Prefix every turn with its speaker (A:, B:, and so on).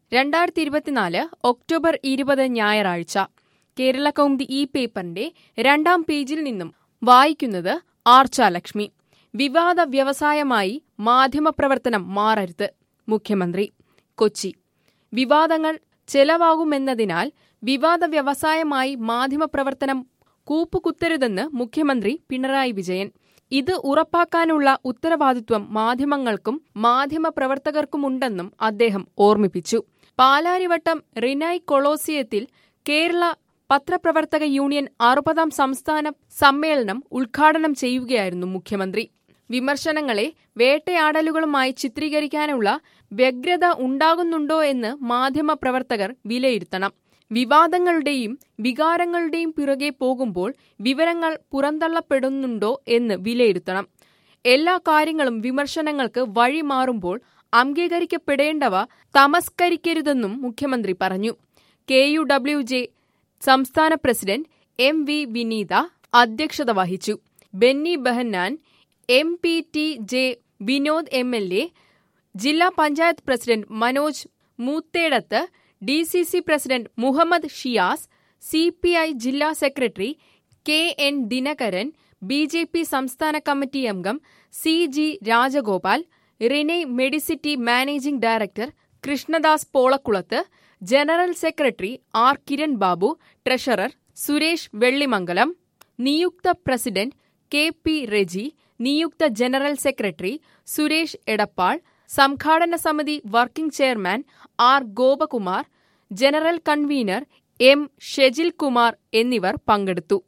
A: രണ്ടായിരത്തി ഇരുപത്തിനാല് ഒക്ടോബർ ഇരുപത് ഞായറാഴ്ച കേരള കൗമുദി ഈ പേപ്പറിന്റെ രണ്ടാം പേജിൽ നിന്നും വായിക്കുന്നത് ആർച്ചാലക്ഷ്മി വിവാദ വ്യവസായമായി മാധ്യമപ്രവർത്തനം മാറരുത് മുഖ്യമന്ത്രി കൊച്ചി വിവാദങ്ങൾ ചെലവാകുമെന്നതിനാൽ വിവാദ വ്യവസായമായി മാധ്യമപ്രവർത്തനം കൂപ്പുകുത്തരുതെന്ന് മുഖ്യമന്ത്രി പിണറായി വിജയൻ ഇത് ഉറപ്പാക്കാനുള്ള ഉത്തരവാദിത്വം മാധ്യമങ്ങൾക്കും മാധ്യമപ്രവർത്തകർക്കുമുണ്ടെന്നും അദ്ദേഹം ഓർമ്മിപ്പിച്ചു പാലാരിവട്ടം റിനായ് കൊളോസിയത്തിൽ കേരള പത്രപ്രവർത്തക യൂണിയൻ അറുപതാം സംസ്ഥാന സമ്മേളനം ഉദ്ഘാടനം ചെയ്യുകയായിരുന്നു മുഖ്യമന്ത്രി വിമർശനങ്ങളെ വേട്ടയാടലുകളുമായി ചിത്രീകരിക്കാനുള്ള വ്യഗ്രത ഉണ്ടാകുന്നുണ്ടോ എന്ന് മാധ്യമപ്രവർത്തകർ വിലയിരുത്തണം വിവാദങ്ങളുടെയും വികാരങ്ങളുടെയും പിറകെ പോകുമ്പോൾ വിവരങ്ങൾ പുറന്തള്ളപ്പെടുന്നുണ്ടോ എന്ന് വിലയിരുത്തണം എല്ലാ കാര്യങ്ങളും വിമർശനങ്ങൾക്ക് വഴിമാറുമ്പോൾ അംഗീകരിക്കപ്പെടേണ്ടവ തമസ്കരിക്കരുതെന്നും മുഖ്യമന്ത്രി പറഞ്ഞു കെ യു ഡബ്ല്യു ജെ സംസ്ഥാന പ്രസിഡന്റ് എം വി വിനീത അധ്യക്ഷത വഹിച്ചു Benny Behanan M P T J Vinod M L A ജില്ലാ panchayat president Manoj Moothedath D C C president Muhammad Shiyas C P I ജില്ലാ secretary K N Dinakaran B J P സംസ്ഥാന കമ്മിറ്റി അംഗം C G Rajagopal Renai medicity managing director Krishnadas Polakkulath general secretary R Kiran Babu treasurer Suresh Vellimangalam നിയുക്ത president K P Reji നിയുക്ത general secretary Suresh Edappal സംഘാടന സമിതി working chairman R Gopakumar general convener M Shejil Kumar എന്നിവർ പങ്കെടുത്തു